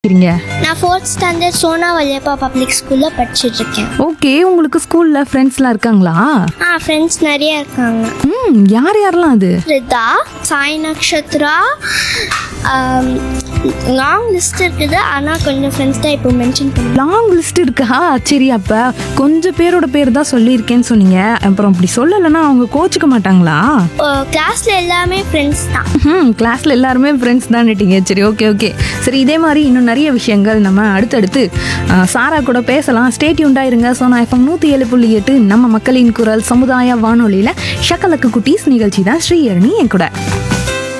இருக்கீங்க நான் fourth standard Sona Valliappa public ஸ்கூலில் படிச்சுட்டு இருக்கேன் ஓகே உங்களுக்கு ஸ்கூல்ல ஃப்ரெண்ட்ஸ்லாம் இருக்காங்களா ஆ ஃப்ரெண்ட்ஸ் நிறைய இருக்காங்க ம் யார் யாரெல்லாம் அது ரிதா சாய் நக்ஷத்ரா லாங் லிஸ்ட் இருக்குது ஆனால் கொஞ்சம் ஃப்ரெண்ட்ஸ் தான் இப்போ மென்ஷன் பண்ணலாம் லாங் லிஸ்ட் இருக்கா சரி அப்ப கொஞ்சம் பேரோட பேர் தான் சொல்லியிருக்கேன்னு சொன்னீங்க அப்புறம் அப்படி சொல்லலைன்னா அவங்க கோச்சுக்க மாட்டாங்களா கிளாஸில் எல்லாமே ஃப்ரெண்ட்ஸ் தான் ம் கிளாஸ்ல எல்லாருமே ஃப்ரெண்ட்ஸ் தான்னுட்டீங்க சரி ஓகே ஓகே சரி இதே மாதிரி இன்னும் நிறைய விஷயங்கள் நம்ம அடுத்தடுத்து ஆ, சாரா கூட பேசலாம் ஸ்டேட்யூண்டா இருங்க சோனா எஃப்எம் நூற்றி ஏழு புள்ளி எட்டு நம்ம மக்களின் குரல் சமுதாய வானொலியில் ஷக்கலக்கு குட்டீஸ் நிகழ்ச்சி தான் ஸ்ரீயரணி என் கூட